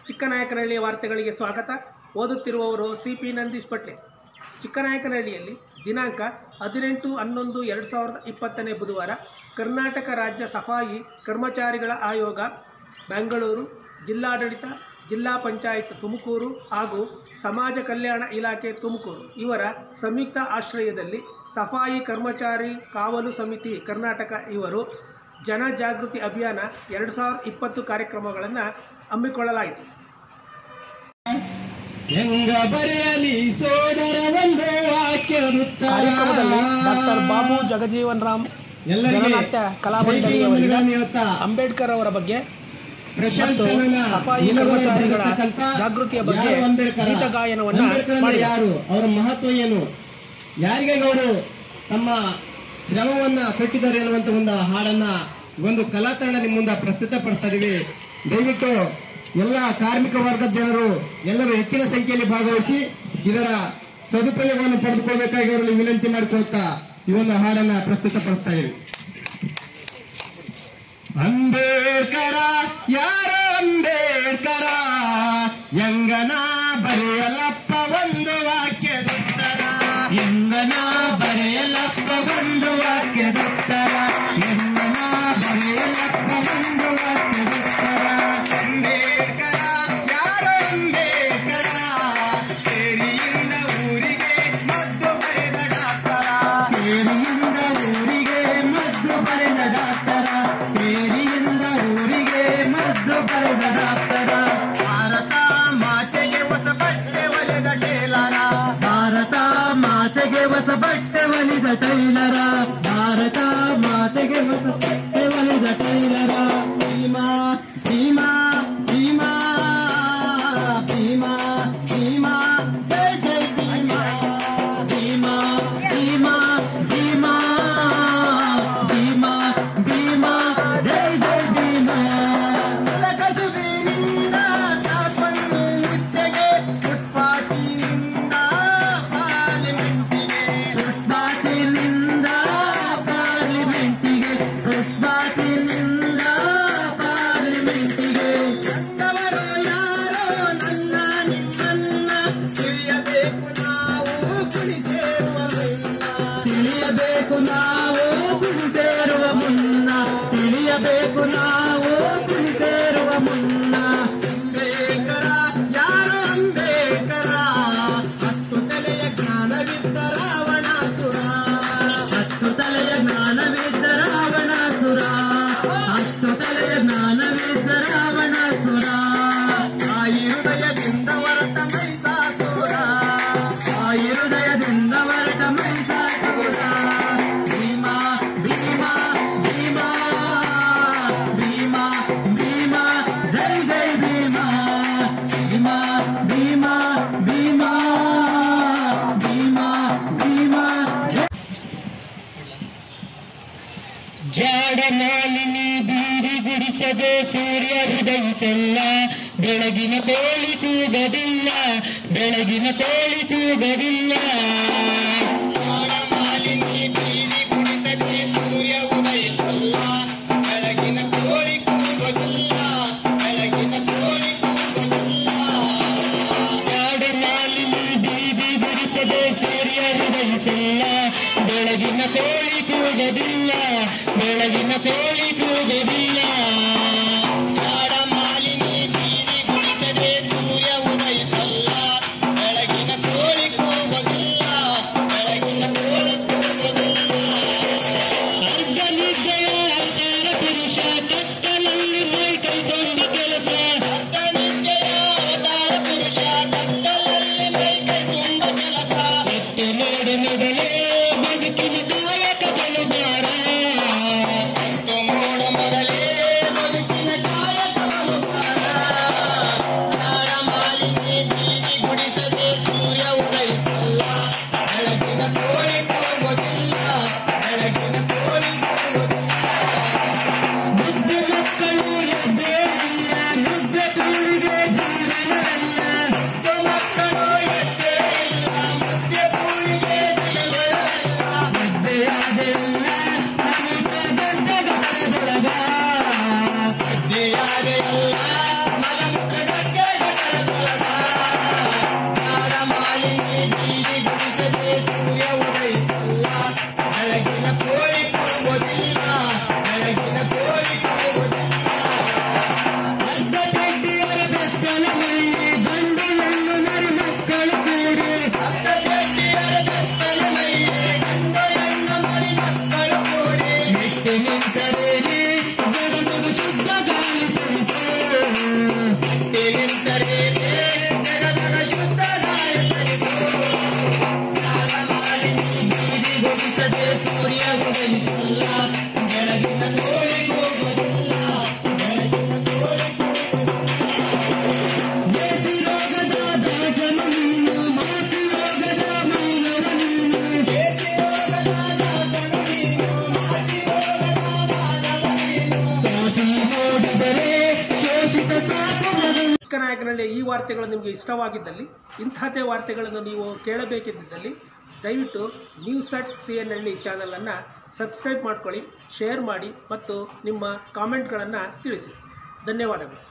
ಚಿಕ್ಕನಾಯಕನಹಳ್ಳಿಯ ವಾರ್ತೆಗಳಿಗೆ ಸ್ವಾಗತ ಓದುತ್ತಿರುವವರು ಸಿ ಪಿ ನಂದೀಶ್ ಪಟ್ಲೆ ಚಿಕ್ಕನಾಯಕನಹಳ್ಳಿಯಲ್ಲಿ ದಿನಾಂಕ ಹದಿನೆಂಟು ಹನ್ನೊಂದು ಎರಡು ಸಾವಿರದ ಇಪ್ಪತ್ತನೇ ಬುಧವಾರ ಕರ್ನಾಟಕ ರಾಜ್ಯ ಸಫಾಯಿ ಕರ್ಮಚಾರಿಗಳ ಆಯೋಗ ಬೆಂಗಳೂರು ಜಿಲ್ಲಾಡಳಿತ ಜಿಲ್ಲಾ ಪಂಚಾಯತ್ ತುಮಕೂರು ಹಾಗೂ ಸಮಾಜ ಕಲ್ಯಾಣ ಇಲಾಖೆ ತುಮಕೂರು ಇವರ ಸಂಯುಕ್ತ ಆಶ್ರಯದಲ್ಲಿ ಸಫಾಯಿ ಕರ್ಮಚಾರಿ ಕಾವಲು ಸಮಿತಿ ಕರ್ನಾಟಕ ಇವರು ಜನಜಾಗೃತಿ ಅಭಿಯಾನ ಎರಡು ಸಾವಿರದ ಇಪ್ಪತ್ತು ಕಾರ್ಯಕ್ರಮಗಳನ್ನು ಹಮ್ಮಿಕೊಳ್ಳಲಾಯಿತು ಹೆಂಗ ಬರೆಯಲಿ ಸೋದರ ಒಂದು ವಾಕ್ಯದುತ್ತರ ಕಾರ್ಯಕ್ರಮದಲ್ಲಿ ಡಾಕ್ಟರ್ ಬಾಬು ಜಗಜೀವನ್ ರಾಮ್ ಜನನಾಟ್ಯ ಕಲಾಮಂಡಳಿಯವರಿಂದ ಅಂಬೇಡ್ಕರ್ ಅವರ ಬಗ್ಗೆ ಪ್ರಶಾಂತ್ ಮತ್ತು ಕನ್ನಡ ಸಫಾಯಿ ನಿಲುವನ್ನು ಕರ್ಮಚಾರಿಗಳ ಬರೆದಿರ್ತಕ್ಕಂಥ ಜಾಗೃತಿಯ ಬಗ್ಗೆ ಯಾರು ಅಂಬೇಡ್ಕರ? ಗೀತಗಾಯನವನ್ನ ಅಂಬೇಡ್ಕರ್ ಅಂದ್ರೆ ಮಾಡಿದರು. ಯಾರು ಅವರ ಮಹತ್ವ ಏನು ಯಾರಿಗೆ ಅವರು ತಮ್ಮ ಶ್ರಮವನ್ನ ಕೊಟ್ಟಿದ್ದಾರೆ ಅನ್ನುವಂತ ಒಂದು ಹಾಡನ್ನ ಒಂದು ಕಲಾತಂಡ ನಿಮ್ಮ ಮುಂದೆ ಪ್ರಸ್ತುತಪಡಿಸ್ತಾ ಇದೀವಿ ದಯವಿಟ್ಟು ಎಲ್ಲ ಕಾರ್ಮಿಕ ವರ್ಗದ ಜನರು ಎಲ್ಲರೂ ಹೆಚ್ಚಿನ ಸಂಖ್ಯೆಯಲ್ಲಿ ಭಾಗವಹಿಸಿ ಇದರ ಸದುಪಯೋಗವನ್ನು ಪಡೆದುಕೊಳ್ಬೇಕಾಗಿ ಅವರಲ್ಲಿ ವಿನಂತಿ ಮಾಡಿಕೊಳ್ತಾ ಈ ಒಂದು ಹಾಡನ್ನ ಪ್ರಸ್ತುತಪಡಿಸ್ತಾ ಇದೀವಿ ಅಂಬೇಡ್ಕರ ಯಾರ ಅಂಬೇಡ್ಕರ ಯಂಗನ ಬರೆಯಲಪ್ಪ ಒಂದು ವಾಕ್ಯದುತ್ತರ ಯಂಗನ ಬರೆಯಲಪ್ಪ ಒಂದು ವಾಕ್ಯದುತ್ತರ ಯಂಗನ ಬರೆಯಲಪ್ಪ ಒಂದು ವಾಕ್ಯದುತ್ತರ ಅಂಬೇಡ್ಕರ ಯಾರ ಅಂಬೇಡ್ಕರ ಸೇರಿಯಿಂದ ಊರಿಗೆ ಮದ್ದು ಬರೆದ ಡಾಕ್ಟರ ಸೇರಿಯಿಂದ ಊರಿಗೆ ಮದ್ದು ಬರೆದ ಡಾಕ್ಟರ ಸೇರಿಯಿಂದ ಊರಿಗೆ ಮದ್ದು ಬರೆದ ಡಾಕ್ಟರ ಭಾರತ ಮಾತೆಗೆ ಹೊಸ ಬಟ್ಟೆ ಒಲೆದ ಟೇಲರ ಭಾರತ ಮಾತೆಗೆ ಹೊಸ ಬಟ್ಟೆ ಒಲಿದ ಟೈಲರ ಭಾರತ ಮಾತೆಗೆ ಹೊಸ ಬಟ್ಟೆ ಒಲಿದ ಟೈಲರ ಭೀಮಾ ಭೀಮಾ ಭೀಮಾ ಭೀಮಾ ಭೀಮಾ ಜೈ ಜೈ ಭೀಮಾ ಭೀಮಾ ಭೀಮಾ ಭೀಮಾ ಭೀಮಾ ಭೀಮಾ ಜೈ ಜೈ ಭೀಮಾ ಕಸುಬಿನಿಂದ ಸಾಕನ್ನು ಹುದ್ದೆಗೆ ಫುಟ್ಪಾತಿನಿಂದ ಪಾರ್ಲಿಮೆಂಟಿಗೆ ಫುಟ್ಪಾತಿನಿಂದ ಪಾರ್ಲಿಮೆಂಟಿಗೆ ಫುಟ್ಪಾತಿನಿಂದ ಪಾರ್ಲಿಮೆಂಟಿಗೆ ಬಂದವರು ಯಾರೋ ನನ್ನ ನಿಮ್ಮನ್ನ ತಿಳಿಯಬೇಕು ನಾವು ಕುಡಿ ಸೇರುವ ಮುನ್ನ ತಿಳಿಯಬೇಕು ನಾವು ಕುಡಿ ಸೇರುವ ಮುನ್ನ ತಿಳಿಯಬೇಕು ನಾವು ಕುಡಿ ಸೇರುವ ಮುನ್ನ ಅಂಬೇಡ್ಕರ ಯಾರು ಅಂಬೇಡ್ಕರ ಹತ್ತು ತಲೆಯ ಜ್ಞಾನವಿದ್ದ ರಾವಣಾಸುರ ಹತ್ತು ತಲೆಯ ಜ್ಞಾನವಿದ್ದ ರಾವಣಾಸುರ ಹತ್ತು ತಲೆಯ ಜ್ಞಾನವಿದ್ದ ರಾವಣಾಸುರ ತಾಯಿ ಹೃದಯದಿಂದ ಹೊರಟ ಮೈಸಾಸುರ ತಾಯಿ ಹೃದಯದಿಂದ ಹೊರಟ ಮೈಸಾಸುರ ಭೀಮಾ ಭೀಮಾ ಭೀಮಾ ಭೀಮಾ ಭೀಮಾ ಜೈ ಜೈ ಭೀಮಾ ಭೀಮಾ ಭೀಮಾ ಭೀಮಾ ಭೀಮಾ ಭೀಮಾ ಜೈ ಜಾಡ ಮಾಲಿನಿ ಬೀರಿ ಗುಡಿಸದೆ ಸೂರ್ಯ ಹೃದಯಿಸಲ್ಲ ಬೆಳಗಿನ ಕೋಳಿ ತೂಗದಿಲ್ಲ ಬೆಳಗಿನ ಕೋಳಿ ತೂಗದಿಲ್ಲ ಜಾಡ ಮಾಲಿನಿ ಬೀರಿ ಗುಡಿಸದೆ ಸೂರ್ಯ ಉದಯಿಸಲ್ಲ ಬೆಳಗಿನ ಕೋಳಿ ಕೂಗದಿಲ್ಲ ಬೆಳಗಿನ ಕೋಳಿ ಕೂಗದಿಲ್ಲ ಜಾಡ ಮಾಲಿನಿ ಬೀದಿ ಗುಡಿಸದೆ ಸೂರ್ಯ ಹೃದಯಿಸಲ್ಲ ಬೆಳಗಿನ ಕೋಳಿ ಕೂಗದಿಲ್ಲ ಬೆಳಗಿನ ಕೋಳಿ ಕೂಗದಿಲ್ಲ ಜಾಡ ಮಾಲಿನಿ ಬೀದಿ ಗುಡಿಸದೆ ಸೂರ್ಯ ಉದಯಿಸಲ್ಲ ಬೆಳಗಿನ ಕೋಳಿ ಕೂಗದಿಲ್ಲ ಬೆಳಗಿನ ಕೋಳಿ ಕೂಗದಿಲ್ಲ ಅರ್ಧ ನಿದ್ದೆಯ ಅವತಾರ ಪುರುಷ ಕತ್ತಲಲ್ಲಿ ಮೈ ಕೈಗೊಂಡ ಕೆಲಸ ಅರ್ಧ ನಿದ್ದೆಯ ಅವತಾರ ಪುರುಷ ಕತ್ತಲಲ್ಲಿ ಮೈ ಕೈಗೊಂಡ ಕೆಲಸ ಎತ್ತು ನೋಡು ಮೊದಲೇ ಬದುಕಿನ ಕಾಯಕ ಬಲುಗಾರ ಎತ್ತು ನೋಡು ಈ ವಾರ್ತೆಗಳು ನಿಮಗೆ ಇಷ್ಟವಾಗಿದ್ದಲ್ಲಿ ಇಂಥದ್ದೇ ವಾರ್ತೆಗಳನ್ನು ನೀವು ಕೇಳಬೇಕಿದ್ದಲ್ಲಿ ದಯವಿಟ್ಟು ನ್ಯೂಸ್ ಅಟ್ ಸಿ ಎನ್ ಹಳ್ಳಿ ಚಾನಲನ್ನು ಸಬ್ಸ್ಕ್ರೈಬ್ ಮಾಡ್ಕೊಳ್ಳಿ ಶೇರ್ ಮಾಡಿ ಮತ್ತು ನಿಮ್ಮ ಕಾಮೆಂಟ್ಗಳನ್ನು ತಿಳಿಸಿ ಧನ್ಯವಾದಗಳು